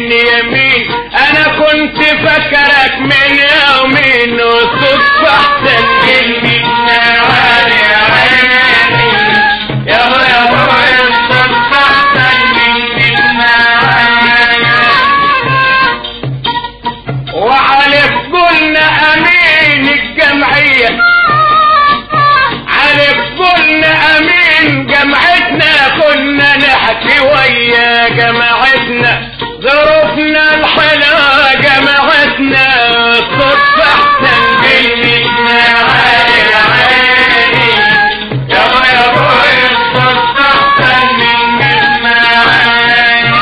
مني يمين انا كنت فاكرك من يومين وصدفة احسن مني نوال يا عيني يا ابو يا ابو الصدفة احسن مني نوال وعلف قلنا امين الجمعية علف قلنا امين جمعتنا كنا نحكي ويا جماعتنا ظروفنا الحلا جماعتنا صدفة احسن مننا عالي عيني يا ابو يا ابو الصدفة احسن مننا عالي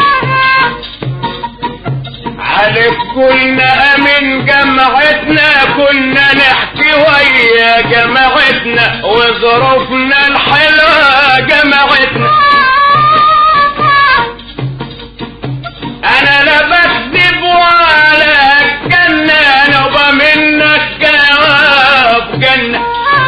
علف كنا من جماعتنا كنا نحكي ويا جماعتنا وظروفنا الحلوة جماعتنا انا لا بكذب ولا اتجنى نبى منك جواب جنة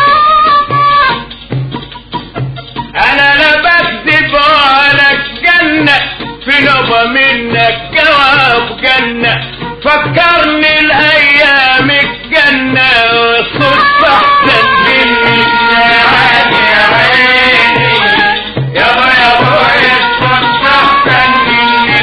انا لا بكذب ولا اتجنى في نبى منك جواب جنة فكرني الايام الجنة صدفة احسن مني يا عيني يا ابو يا ابو الصدفة احسن مني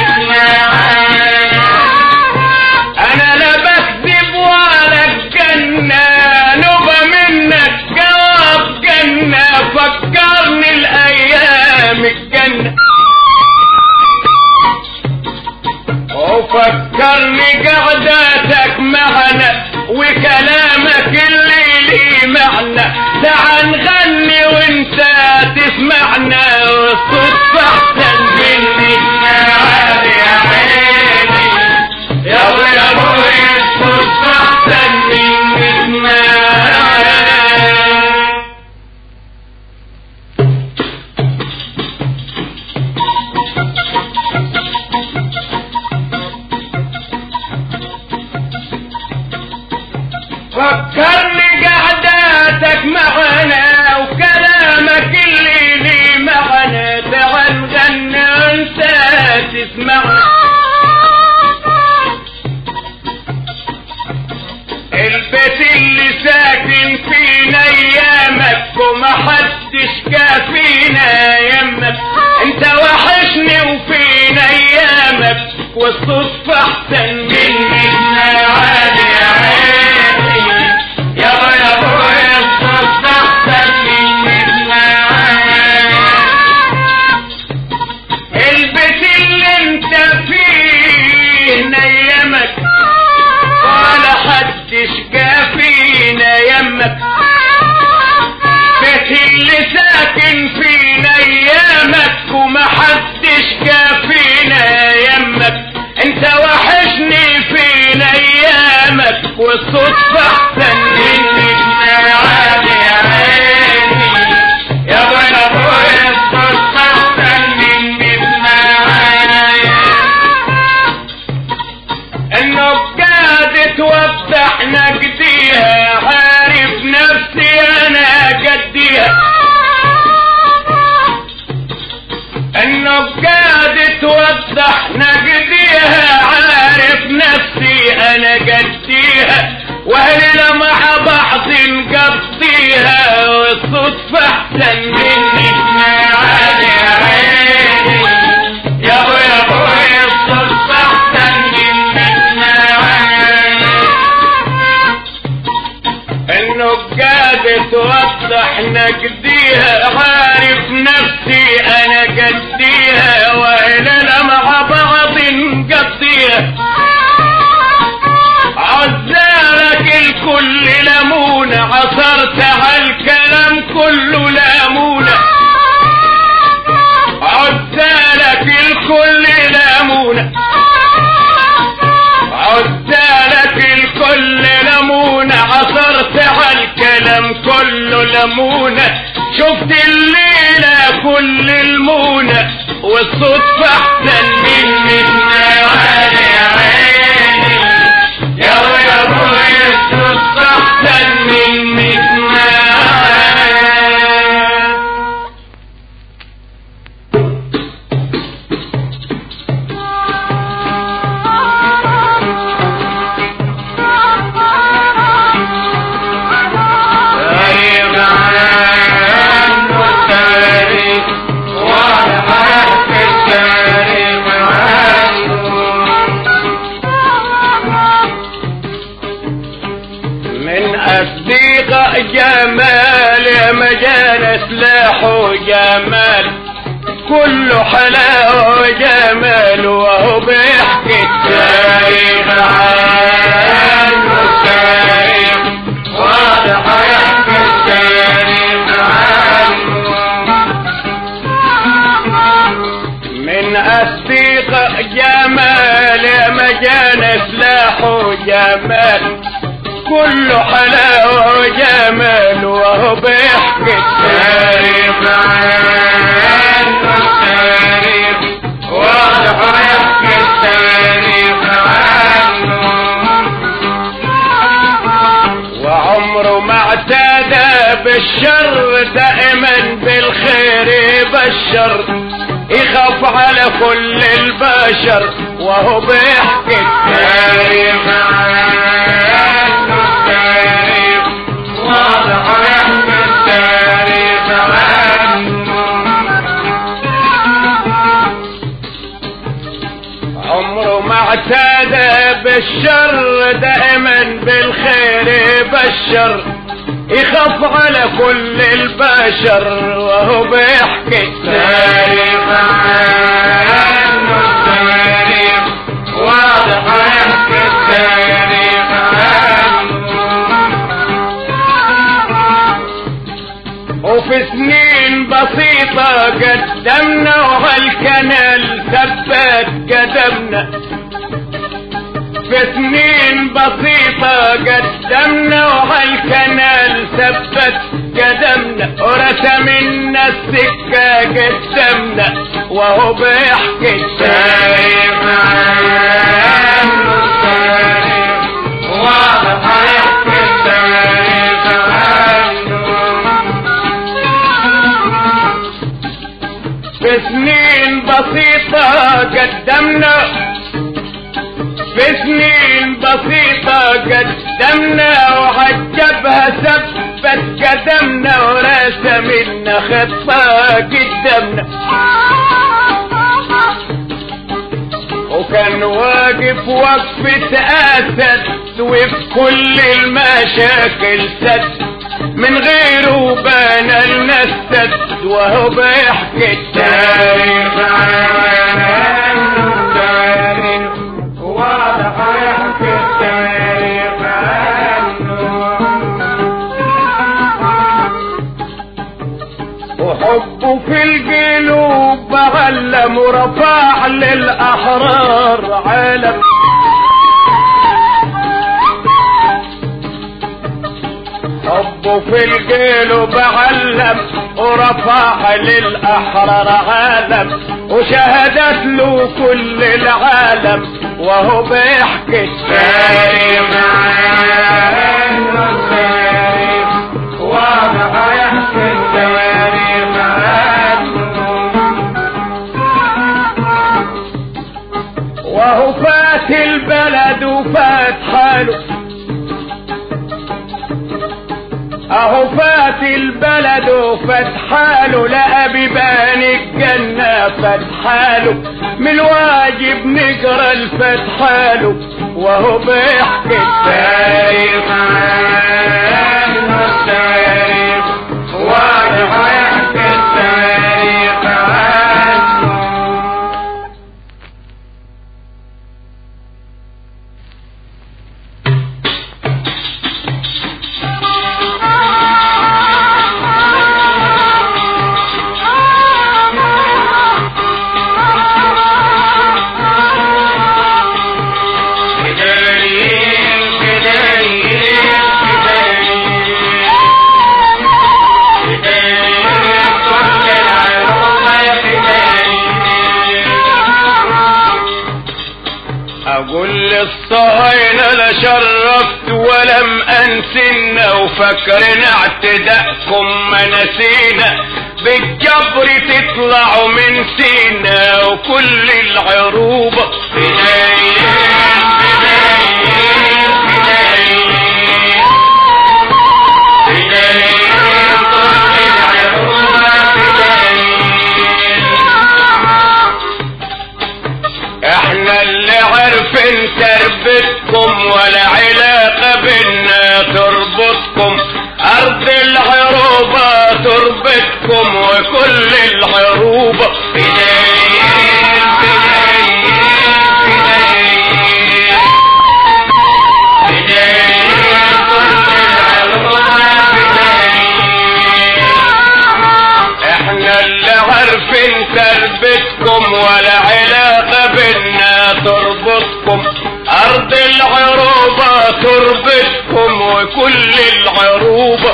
انا لا بكذب ولا الجنة نبى منك جواب جنة فكرني الايام الجنة وفكرني قعداتك معنا وكلامك اللي لي معنى تعال نغني وانت تسمعنا والصدفة احسن مني عادي يا عيني يا ابو يا ابو الصدفة احسن مني فكرني قعداتك معنا وكلامك اللي لي معنا تعال نغني وانت تسمعنا البيت اللي ساكن فينا ايامك وما حدش كافينا يمك انت وحشني وفينا ايامك والصدفة احسن مني عادي يا عيني يا ابو يا ابو الصدفة احسن مني البيت اللي انت فيه نيمك ولا حدش كافينا يمك بيت اللي ساكن فينا ايامك وما حدش كافينا يمك انت وحشني فينا ايامك والصدفة احسن مني عادي يا عيني يا ابو يا ابو الصدفة احسن مني انه قاعد توضح نقديها عارف نفسي انا قديها انه قاعد توضح نقديها عارف نفسي انا قديها واهلنا مع بعض نقضيها والصدفة احسن مني عادي يا عيني يا ابو يا ابو الصدفة احسن مني انه قاعد توضح نقديها عارف نفسي انا قديها واهلنا مع بعض نقضيها عزالك الكل لمونة عصرت على الكلام كله لمونة عزالك الكل لمونة عزالك الكل لمونة عصرت على الكلام كله لمونة شفت الليلة كل المونة والصدفة احسن مني عالي يا عيني يا يا ابوي الصدفة احسن مني يا مجال سلاح وجمال كله حلاوة وجمال وهو بيحكي التاريخ عنه التاريخ واضح يحكي التاريخ عنه من أصدق جمال يا مجال سلاح وجمال كله حلاوة وجمال وهو بيحكي التاريخ عنه التاريخ واضح يحكي التاريخ عنه وعمره ما اعتدى بالشر دائما بالخير يبشر يخاف على كل البشر وهو بيحكي التاريخ عنه التاريخ واضح يحكي التاريخ عنه عمره ما اعتدى بالشر دائما بالخير يبشر يخاف على كل البشر وهو بيحكي التاريخ عنه التاريخ واضح يحكي التاريخ عنه وفي سنين بسيطة قدمنا وهالكنال ثبت قدمنا في سنين بسيطة قدمنا وهالكنال ثبت قدمنا ورسمنا السكة قدمنا وهو بيحكي التاريخ عنه التاريخ واضح يحكي التاريخ عنه في سنين بسيطة قدمنا في سنين بسيطة قدمنا وعجبها ثبت قدمنا ورسمنا خطة قدمنا وكان واقف وقفة أسد وفي كل المشاكل سد من غيره بان لنا السد وهو بيحكي التاريخ عنه التاريخ واضح يحكي التاريخ عنه وحبه في القلوب علم ورفع للأحرار علم حبه في القلوب علم ورفع للأحرار عالم وشهدت له كل العالم وهو بيحكي التاريخ عنه التاريخ واضح يحكي التاريخ عنه وهو فات البلد وفات حاله اهو فات البلد وفات حاله لقى بيبان الجنة فات حاله من الواجب نقرا الفات حاله وهو بيحكي التاريخ عنه التاريخ واضح يحكي التاريخ عنه اقول للصهاينة لا شرفت ولم انسنا وفكرنا اعتداءكم ما نسينا بالجبر تطلعوا من سينا وكل العروبة فدايين فدايين فدايين فدايين كل العروبة فدايين احنا اللي عارفين تربتكم ولا علاقة بينا تربطكم ارض العروبة تربتكم وكل العروبة احنا اللي عارفين تربتكم ولا علاقة بينا تربطكم ارض العروبة تربتكم وكل العروبة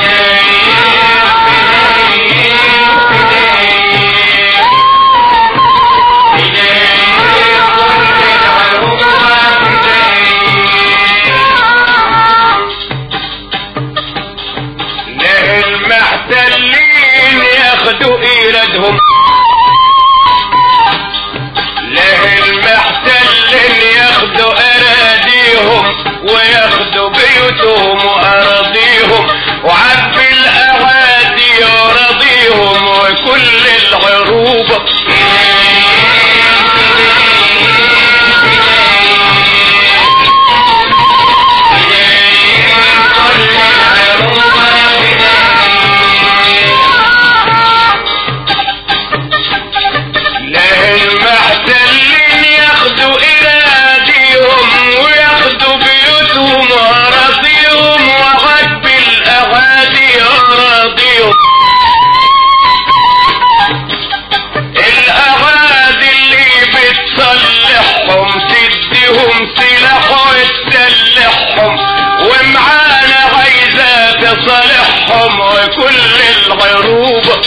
ليه المحتلين ياخدوا ايرادهم ليه المحتلين ياخدوا اراضيهم وياخدوا بيوتهم واراضيهم وعب الاعادي يراضيهم وكل العروبة ليه المحتلين ياخدوا إراديهم وياخدوا بيوتهم وأراضيهم وعد بالأغادي أراضيهم الأغادي اللي بتصلحهم تديهم سلاح وتسلحهم ومعانا عايزة تصالحهم وكل العروبة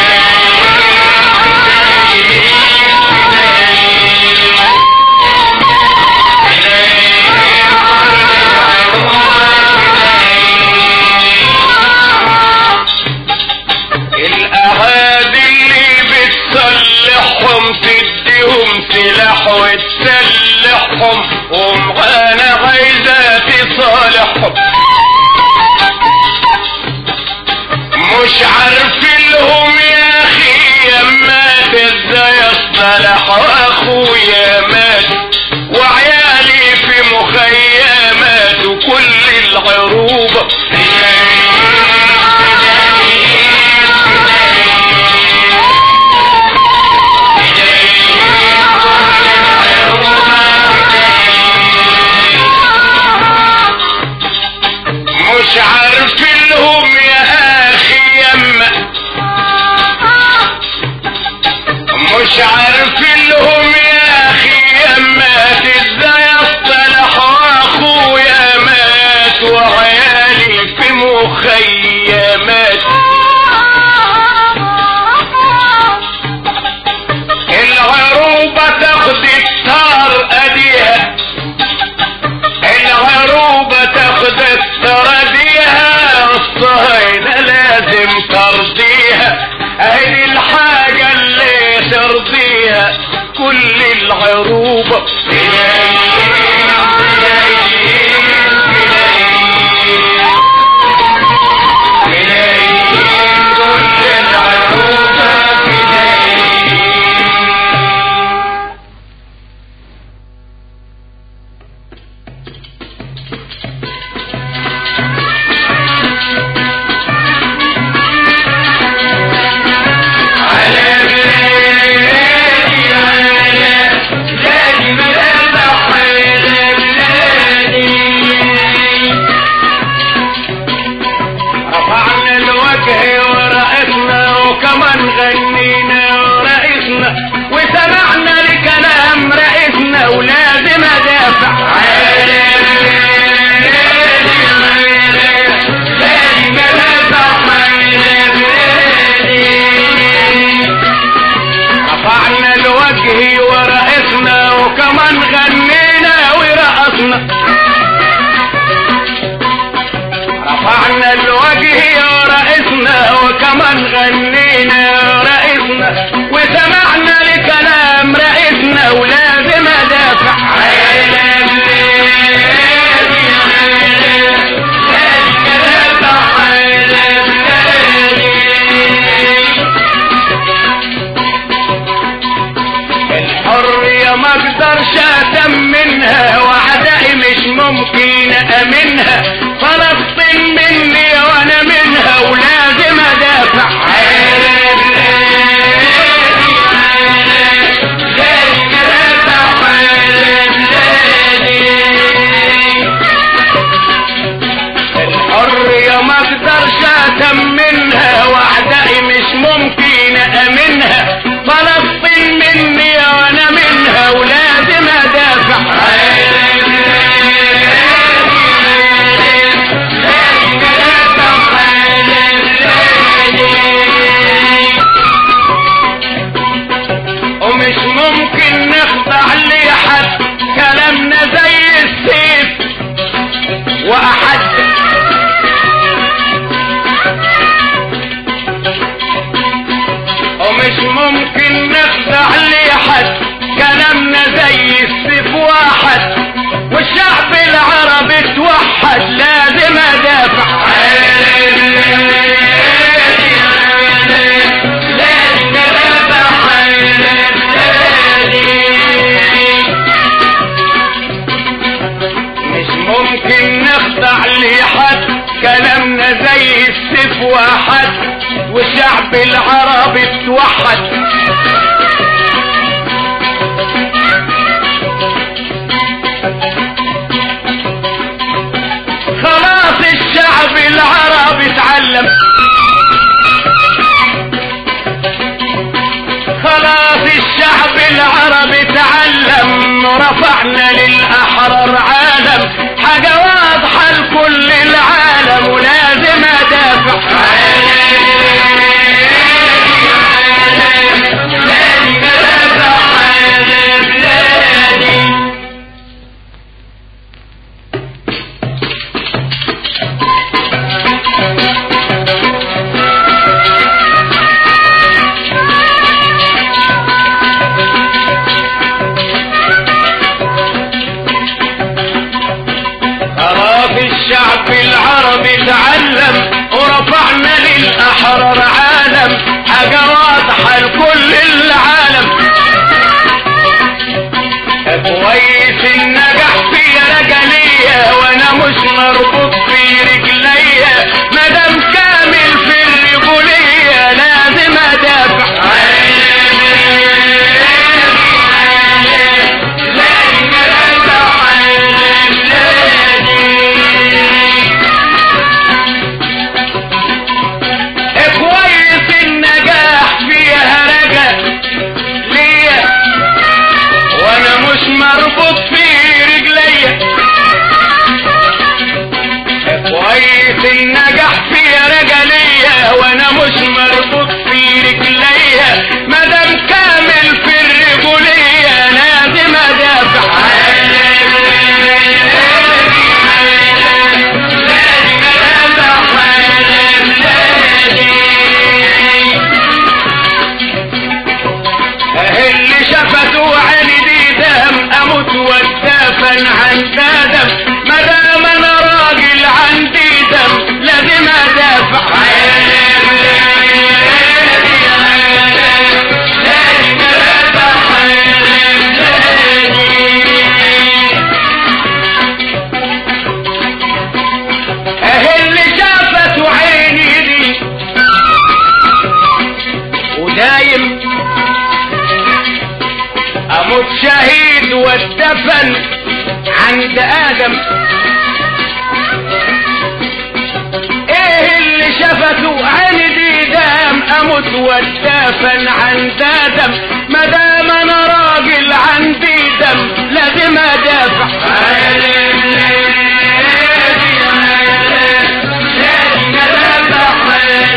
الأهادي اللي بتصلحهم تديهم سلاح وتسلحهم ومعانا عايزة تصالحهم مش عارفين لهم يا اخي يا مات ازاي اصطلح واخويا مات وعيالي في مخيمات وكل العروبة مش عارفين لهم يا اخي يما مش عارفين لهم يا اخي يما ازاي اصطلح واخويا مات وعيالي في مخيمات العروبة تاخد الثار اديها العروبة تاخد الترديها الصهينة لازم ترضيها اهي الحاجة اللي ترضيها كل العروبة كل العروبة على بلادي على بلادي ملامح مش ممكن نخدع لحد كلامنا زي السيف واحد والشعب العربي توحد لازم ادافع لازم ادافع مش ممكن نخضع لحد كلامنا زي السيف واحد والشعب العربي توحد خلاص الشعب العربي اتعلم خلاص الشعب العربي تعلم رفعنا للأحرار عالم حاجة واضحة لكل العالم ولازم أدافع لازم أدافع بلادي خلاص الشعب العربي تعلم ورفعنا للأحرار عالم حاجة واضحة لكل العالم كويس النجاح في رجلية وانا مش مربوط في رجليا مدام كامل في الرجولية لازم ادافع لازم ادافع عن بلادي كويس النجاح فيها رجا ليا وانا مش مربوط في رجليا كويس النجاح في رجليا وانا مش مربوط في رجليا مادام كامل في الرجولية لازم ادافع لازم ادافع عن بلادي اللي شفته عيني دي دم اموت واتدفن عن دم ما دام انا راجل عندي دم لازم ادافع لازم ادافع عن بلادي اللي شافته عيني دي ودايم اموت شهيد واتدفن عند ادم ايه اللي شفته عيني دي دام اموت واتدفن عند ادم ما دام انا راجل عندي دم لازم ادافع لازم ادافع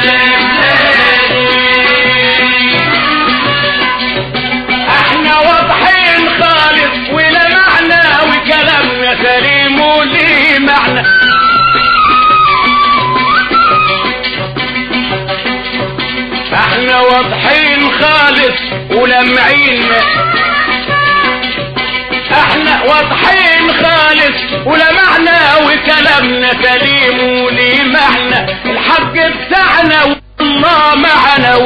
احنا واضحين خالص ولا معنى وكلامنا سليم وليه معنى احنا واضحين خالص ولمعين احنا واضحين خالص ولا معنى وكلامنا سليم وليه معنى الحق بتاعنا والله معنا